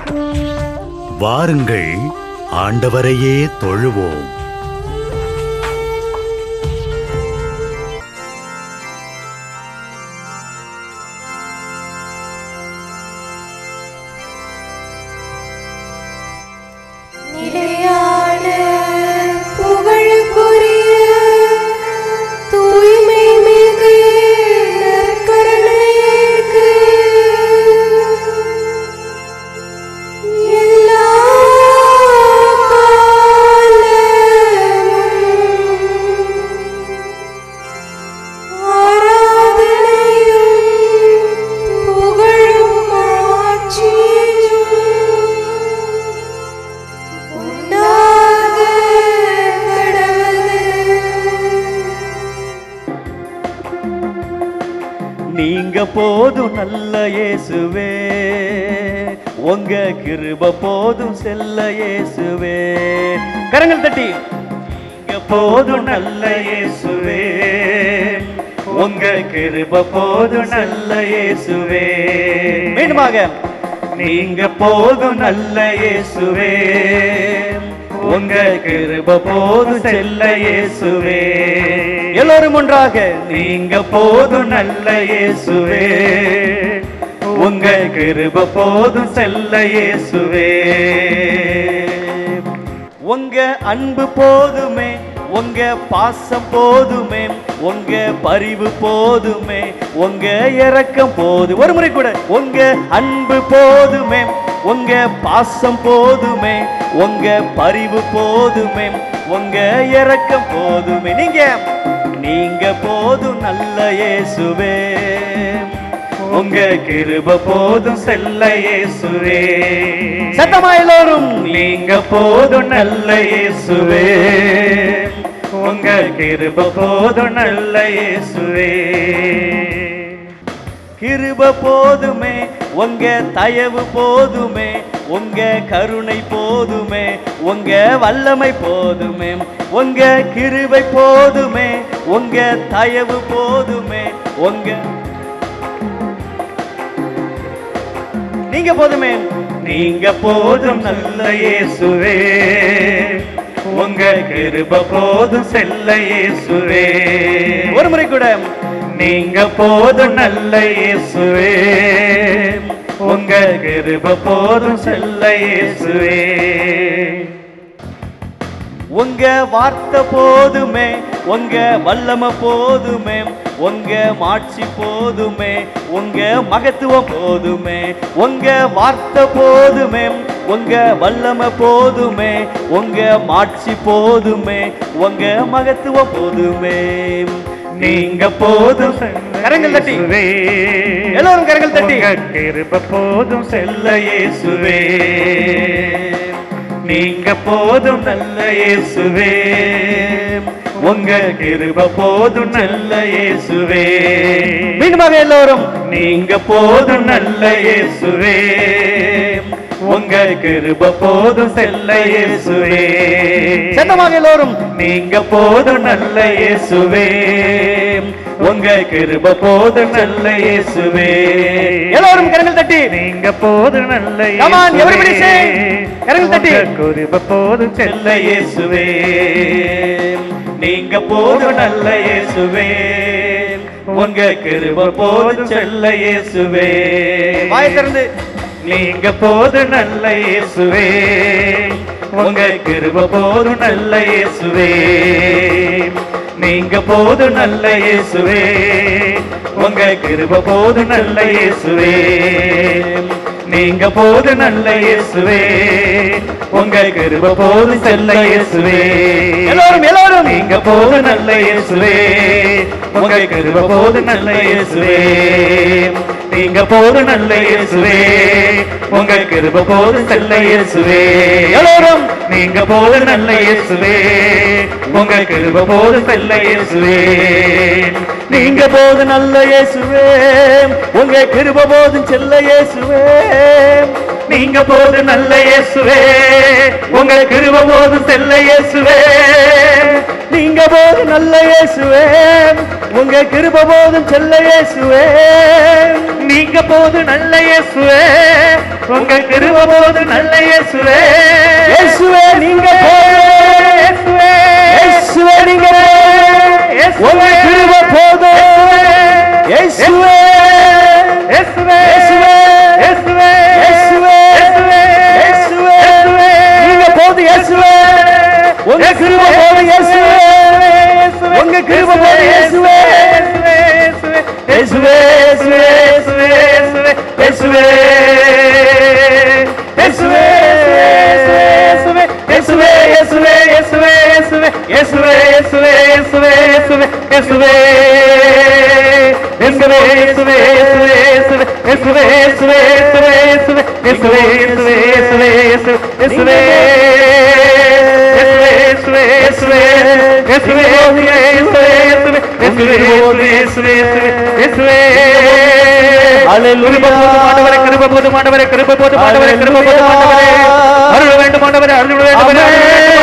வாருங்கள் ஆண்டவரையே தொழுவோம் நிலையான புகழுக்குரிய தூய்மை மிகு நற்கருணைக்கு எல்லா காலமும் ஆராதனையும் புகழும் ஆட்சியும் உண்டாக கடவுது நீங்க போதும் நல்ல இயேசுவே உங்க கிருப போதும் செல்ல இயேசுவே கரங்கள் தட்டி நீங்க போதும் நல்ல இயேசுவே உங்க கிருப போதும் நல்ல இயேசுவே மீண்டுமாக நீங்க போதும் நல்ல இயேசுவே உங்க கிருப போதும் செல்ல இயேசுவே எல்லோரும் ஒன்றாக நீங்க போதும் நல்ல இயேசுவே உங்க கிருப போதும் செல்ல இயேசுவே உங்க அன்பு போதுமே உங்க பாசம் போதுமே உங்க பரிவு போதுமே உங்க இரக்கம் போது ஒரு முறை கூட உங்க அன்பு போதுமே உங்க பாசம் போதுமே உங்க பரிவு போதுமே உங்க இரக்கம் போதுமே நீங்க நீங்க போதும் நல்ல இயேசுவே உங்க கிருப போதும் செல்ல இயேசுவே சத்தமா எல்லோரும் நீங்க போதும் நல்ல இயேசுவே உங்க கிருப போதும் நல்ல இயேசுவே கிருப போதுமே உங்க தயவு போதுமே உங்க கருணை போதுமே உங்க வல்லமை போதுமே உங்க கிருபை போதுமே உங்க தயவு போதுமே உங்க நீங்க போதுமே நீங்க போதும் நல்ல இயேசுவே உங்க கிருப போதும் செல்ல இயேசுவே ஒரு முறை கூட நீங்க போதும் நல்ல இயேசுவே உங்க கிருப போதும் செல்ல இயேசுவே உங்க வார்த்தை போதுமே உங்க வல்லம போதுமே உங்க மாட்சி போதுமே உங்க மகத்துவம் போதுமே உங்க வார்த்தை போதுமே உங்க வல்லம போதுமே உங்க மாட்சி போதுமே உங்க மகத்துவம் போதுமே நீங்க போதும் கரங்கள் தட்டி எல்லாரும் கரங்கள் தட்டி கிருப போதும் செல்ல இயேசுவே நீங்க போதும் நல்ல இயேசுவே உங்க கிருப போதும் நல்ல இயேசுவே மீண்டுமாக எல்லோரும் நீங்க போதும் நல்ல இயேசுவே உங்க கிருப போதும் செல்ல இயேசுவே சத்தமாக எல்லோரும் நீங்க போதும் நல்ல இயேசுவே உங்க கிருப போதும் நல்ல இயேசுவே எல்லோரும் கரங்கள் தட்டி நீங்க போதும் நல்ல Come on, everybody sing. கரங்கள் தட்டி கிருப போதும் செல்ல இயேசுவே நீங்க போதும் நல்ல இயேசுவே உங்க கிருப போதும் செல்ல இயேசுவே வாய் திறந்து நீங்க போதும் நல்ல இயேசுவே உங்க கிருப போதும் நல்ல இயேசுவே நீங்க போதும் நல்ல இயேசுவே உங்க கிருப போதும் நல்ல இயேசுவே நீங்க போது நல்ல இயேசுவே உங்க கிருப போது செல்ல இயேசுவே எல்லாரும் எல்லாரும் நீங்க போது நல்ல இயேசுவே உங்க கிருப போது நல்ல இயேசுவே நீங்க போது நல்ல இயேசுவே உங்க கிருப போது செல்ல இயேசுவே எல்லாரும் நீங்க போது நல்ல இயேசுவே உங்க கிருப போது செல்ல இயேசுவே நீங்க போது நல்ல இயேசுவே உங்க கிருப போதும் செல்ல இயேசுவே நீங்க போது நல்ல இயேசுவே உங்க கிருப போதும் செல்ல இயேசுவே நீங்க போது நல்ல இயேசுவே உங்க கிருப போதும் செல்ல இயேசுவே நீங்க போது நல்ல இயேசுவே உங்க கிருப போது இயேசுவே இயேசுவே இயேசுவே இயேசுவே இயேசுவே இயேசுவே இயேசுவே இயேசுவே இயேசுவே இயேசுவே Hallelujah. கிருப போதும் ஆண்டவரே கிருப போதும் ஆண்டவரே கிருப போதும் ஆண்டவரே அருள் வேண்டும் ஆண்டவரே அருள் வேண்டும் ஆண்டவரே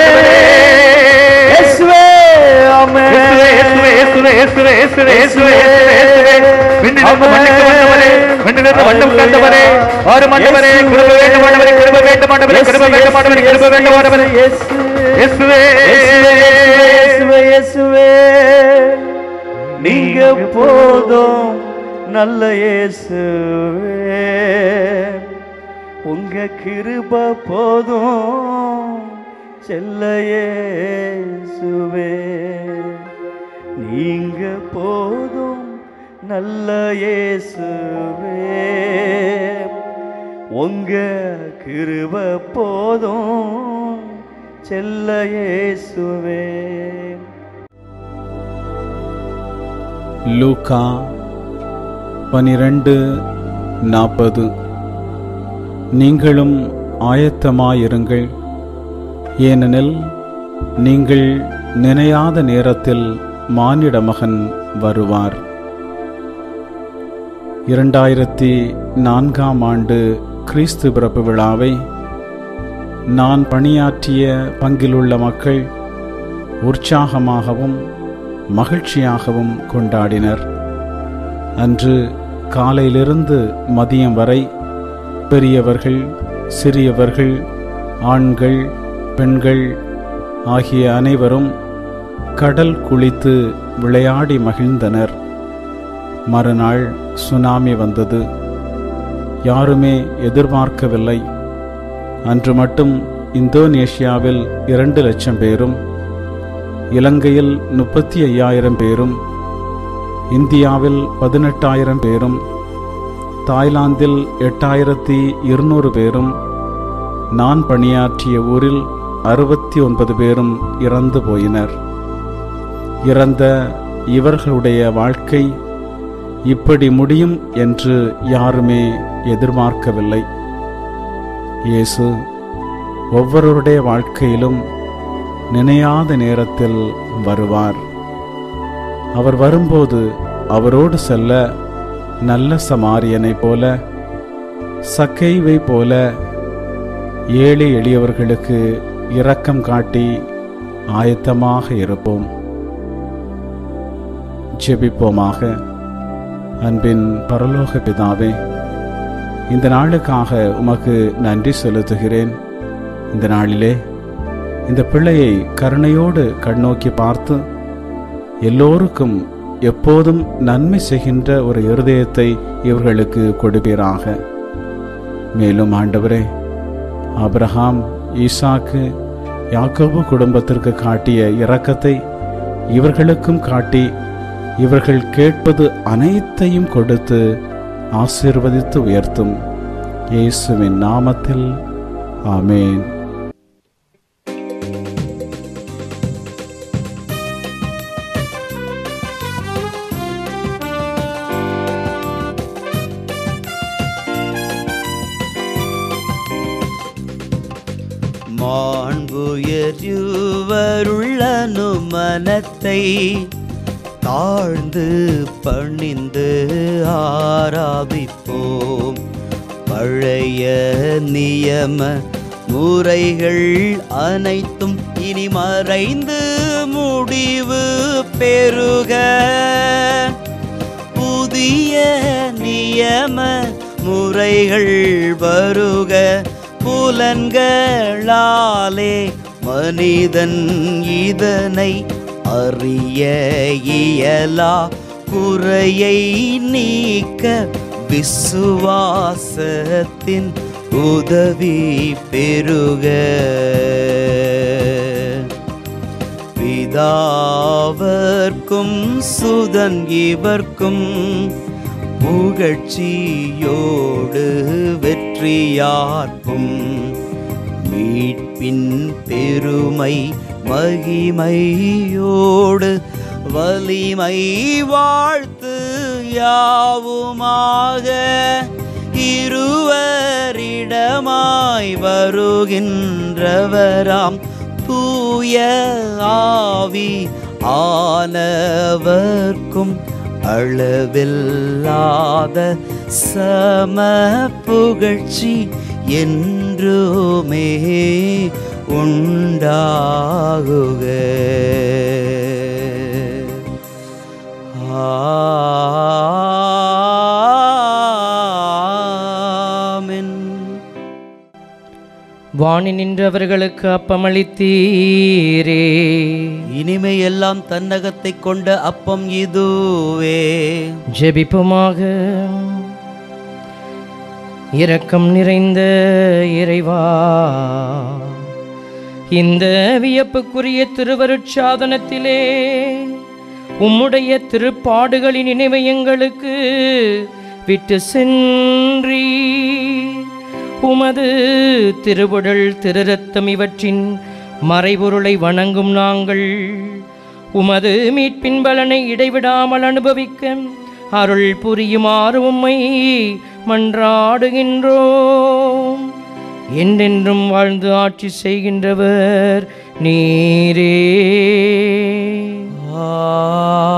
இயேசுவே ஆமென் இயேசுவே இயேசுவே இயேசுவே இயேசுவே இயேசுவே இயேசுவே இயேசுவே விண்ணிலிருந்து மண்ணுக்கு வந்தவரே விண்ணிலிருந்து மண்ணும் கண்டவரே ஆறு மண்டவரே கிருப வேண்டும் ஆண்டவரே கிருப வேண்டும் ஆண்டவரே கிருப வேண்டும் ஆண்டவரே கிருப வேண்டும் ஆண்டவரே இயேசுவே இயேசுவே இயேசுவே நீங்க போதும் நல்ல இயேசுவே உங்க கிருப போதும் செல்ல இயேசுவே நீங்க போதும் நல்ல இயேசுவே உங்க கிருப போதும் செல்ல இயேசுவே லூக்கா பனிரெண்டு நாற்பது நீங்களும் ஆயத்தமாயிருங்கள் ஏனெனில் நீங்கள் நினையாத நேரத்தில் மானிட மகன் வருவார் இரண்டாயிரத்தி நான்காம் ஆண்டு கிறிஸ்து பிறப்பு விழாவை நான் பணியாற்றிய பங்கிலுள்ள மக்கள் உற்சாகமாகவும் மகிழ்ச்சியாகவும் கொண்டாடினர் அன்று காலையிலிருந்து மதியம் வரை பெரியவர்கள் சிறியவர்கள் ஆண்கள் பெண்கள் ஆகிய அனைவரும் கடல் குளித்து விளையாடி மகிழ்ந்தனர் மறுநாள் சுனாமி வந்தது யாருமே எதிர்பார்க்கவில்லை அன்று மட்டும் இந்தோனேஷியாவில் இரண்டு லட்சம் பேரும் இலங்கையில் முப்பத்தி ஐயாயிரம் பேரும் இந்தியாவில் பதினெட்டாயிரம் பேரும் தாய்லாந்தில் எட்டாயிரத்தி இருநூறு பேரும் நான் பணியாற்றிய ஊரில் அறுபத்தி ஒன்பது பேரும் இறந்து போயினர் இறந்த இவர்களுடைய வாழ்க்கை இப்படி முடியும் என்று யாருமே எதிர்பார்க்கவில்லை இயேசு ஒவ்வொருவருடைய வாழ்க்கையிலும் நினையாத நேரத்தில் வருவார் அவர் வரும்போது அவரோடு செல்ல நல்ல சமாரியனைப் போல சக்கைவை போல ஏழை எளியவர்களுக்கு இரக்கம் காட்டி ஆயத்தமாக இருப்போம் ஜெபிப்போமாக அன்பின் பரலோக பிதாவே இந்த நாளுக்காக உமக்கு நன்றி செலுத்துகிறேன் இந்த நாளிலே இந்த பிள்ளையை கருணையோடு கண்ணோக்கி பார்த்து எல்லோருக்கும் எப்போதும் நன்மை செய்கின்ற ஒரு இருதயத்தை இவர்களுக்கு கொடுப்பீராக மேலும் ஆண்டவரே ஆபிரகாம் ஈசாக்கு யாக்கோபு குடும்பத்திற்கு காட்டிய இரக்கத்தை இவர்களுக்கும் காட்டி இவர்கள் கேட்பது அனைத்தையும் கொடுத்து ஆசீர்வதித்து உயர்த்தும் இயேசுவின் நாமத்தில் ஆமேன் மாண்புயருவருள்ளனு மனத்தை தாழ்ந்து பணிந்து ஆராதிப்போம் பழைய நியம முறைகள் அனைத்தும் இனி மறைந்து முடிவு பெருக புதிய நியம முறைகள் வருக புலன்களாலே மனிதன் இதனை அறிய இயலா குறையை நீக்க விசுவாசத்தின் உதவி பெருக பிதாவர்க்கும் சுதன் இவர்க்கும் புகழ்ச்சியோடு வெற்றியார்க்கும் மீட்பின் பெருமை மகிமையோடு வலிமை வாழ்த்து யாவுமாக இருவரிடமாய் வருகின்றவராம் தூய ஆவி ஆனவர்க்கும் அளவில்லாத சம புகழ்ச்சி என்றுமே உண்டாகுக ஆமென் வாணி நின்றவர்களுக்கு அப்பமளித்தீரே இனிமையெல்லாம் தன்னகத்தை கொண்ட அப்பம் இதுவே ஜெபிப்புமாக இரக்கம் நிறைந்த இறைவா இந்த வியப்புக்குரிய திருவருட்சாதனத்திலே உம்முடைய திருப்பாடுகளின் நினைவை எங்களுக்கு விட்டு சென்றீ உமது திருவுடல் திருரத்தம் இவற்றின் மறைபொருளை வணங்கும் நாங்கள் உமது மீட்பின் பலனை இடைவிடாமல் அனுபவிக்க அருள் புரியுமாறு உம்மை மன்றாடுகின்றோம் என்றென்றும் வாழ்ந்து ஆட்சி செய்கின்றவர் நீரே ஆ